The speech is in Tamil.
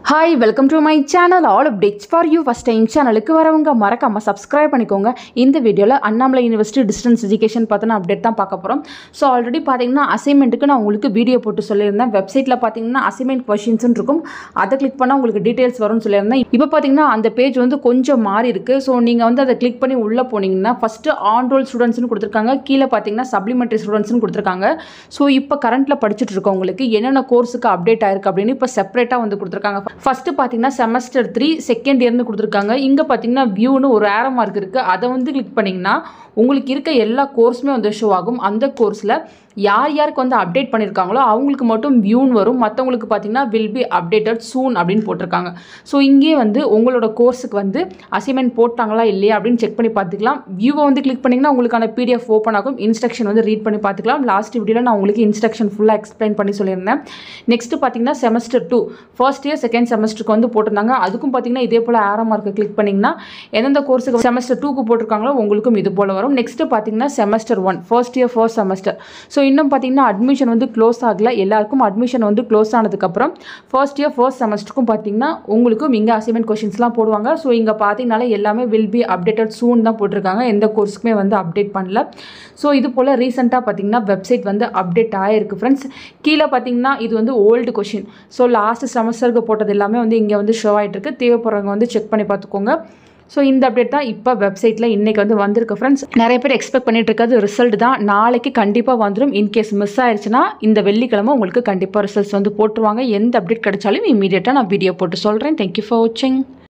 hi welcome to my channel all updates for you first time சேனலுக்கு வரவங்க மறக்காமல் சப்ஸ்கிரைப் பண்ணிக்கோங்க இந்த வீடியோவில் அண்ணாமலை யூனிவர்சிட்டி டிஸ்டன்ஸ் எஜுகேஷன் பார்த்தோன்னா அப்டேட் தான் பார்க்க போகிறோம் ஸோ ஆல்ரெடி பார்த்தீங்கன்னா அசைன்மெண்ட்டுக்கு நான் உங்களுக்கு வீடியோ போட்டு சொல்லியிருந்தேன் வெப்சைட்டில் பார்த்தீங்கன்னா அசைன்மெண்ட் கொஷின்ஸ்னு இருக்கும் அதை கிளிக் பண்ணால் உங்களுக்கு டீட்டெயில்ஸ் வரும்னு சொல்லியிருந்தேன் இப்போ பார்த்தீங்கன்னா அந்த பேஜ் வந்து கொஞ்சம் மாறி இருக்குது ஸோ நீங்கள் வந்து அதை கிளிக் பண்ணி உள்ளே போனீங்கன்னா ஃபஸ்ட்டு ஆன் ரோல் ஸ்டூடெண்ட்ஸ்னு கொடுத்துருக்காங்க கீழே பார்த்தீங்கன்னா சப்ளிமெண்ட்ரி ஸ்டூடெண்ட்ஸ்னு கொடுத்துருக்காங்க ஸோ இப்போ கரண்ட்டில் படிச்சுட்டு இருக்கவங்களுக்கு என்னென்ன கோர்ஸுக்கு அப்டேட் ஆயிருக்கு அப்படின்னு இப்போ செப்பரேட்டாக வந்து கொடுத்துருக்காங்க ஃபஸ்ட்டு பார்த்தீங்கன்னா செமஸ்டர் த்ரீ செகண்ட் இயர்னு கொடுத்துருக்காங்க இங்கே பார்த்தீங்கன்னா வியூன்னு ஒரு ஏரோ மார்க் இருக்குது அதை வந்து கிளிக் பண்ணிங்கன்னா உங்களுக்கு இருக்க எல்லா கோர்ஸுமே வந்து ஷோ ஆகும் அந்த கோர்ஸில் யார் யாருக்கு வந்து அப்டேட் பண்ணியிருக்காங்களோ அவங்களுக்கு மட்டும் வியூன்னு வரும் மற்றவங்களுக்கு பார்த்தீங்கன்னா வில் பி அப்டேட்டட் சூன் அப்படின்னு போட்டிருக்காங்க ஸோ இங்கே வந்து உங்களோட கோர்ஸுக்கு வந்து அசைன்மெண்ட் போட்டாங்களா இல்லையா அப்படின்னு செக் பண்ணி பார்த்துக்கலாம் வியூவை வந்து கிளிக் பண்ணிங்கன்னா உங்களுக்கான பிடிஎஃப் ஓப்பன் ஆகும் இன்ஸ்ட்ரக்ஷன் வந்து ரீட் பண்ணி பார்த்துக்கலாம் லாஸ்ட் வீடியோவில் நான் உங்களுக்கு இன்ஸ்ட்ரக்ஷன் ஃபுல்லாக எக்ஸ்பிளைன் பண்ணி சொல்லியிருந்தேன் நெக்ஸ்ட்டு பார்த்தீங்கன்னா semester two first year second செமஸ்டருக்கு வந்து போட்டிருந்தாங்க அதுக்கும் பார்த்தீங்கன்னா இதே போல் ஆரோ மார்க்கை கிளிக் பண்ணிங்கன்னா எந்தெந்த கோர்ஸுக்கு செமஸ்டர் டூக்கு போட்டிருக்காங்களோ உங்களுக்கும் இது போல் வரும் நெக்ஸ்ட்டு பார்த்தீங்கன்னா semester one first year first semester so இன்னும் பார்த்தீங்கன்னா அட்மிஷன் வந்து க்ளோஸ் ஆகல எல்லாருக்கும் அட்மிஷன் வந்து க்ளோஸ் ஆனதுக்கப்புறம் ஃபர்ஸ்ட் இயர் ஃபர்ஸ்ட் செமஸ்டருக்கும் பார்த்தீங்கன்னா உங்களுக்கும் இங்கே அசைன்மெண்ட் கொஷின்ஸ்லாம் போடுவாங்க ஸோ இங்கே பார்த்தீங்கனாலே எல்லாமே வில் பி அப்டேட்டட் சூன் தான் போட்டிருக்காங்க எந்த கோர்ஸுக்குமே வந்து அப்டேட் பண்ணல ஸோ இது போல் ரீசெண்டாக பார்த்தீங்கன்னா வெப்சைட் வந்து அப்டேட் ஆகிருக்கு ஃப்ரெண்ட்ஸ் கீழே பார்த்தீங்கன்னா இது வந்து ஓல்டு கொஷின் ஸோ லாஸ்ட் செமஸ்டருக்கு போட்டது எல்லாமே வந்து இங்கே வந்து ஷோ ஆகிட்டு இருக்கு தேவைப்படுறவங்க வந்து செக் பண்ணி பார்த்துக்கோங்க ஸோ இந்த அப்டேட் தான் இப்போ வெப்சைட்டில் இன்றைக்கி வந்து வந்திருக்கு ஃப்ரெண்ட்ஸ் நிறைய பேர் எக்ஸ்பெக்ட் பண்ணிட்டு இருக்கிறது ரிசல்ட் தான் நாளைக்கு கண்டிப்பாக வந்துடும் இன்கேஸ் மிஸ் ஆயிடுச்சுன்னா இந்த வெள்ளிக்கிழமை உங்களுக்கு கண்டிப்பாக ரிசல்ட்ஸ் வந்து போட்டுருவாங்க எந்த அப்டேட் கிடைச்சாலும் இமீடியட்டாக நான் வீடியோ போட்டு சொல்கிறேன் தேங்க்யூ ஃபார் வாட்சிங்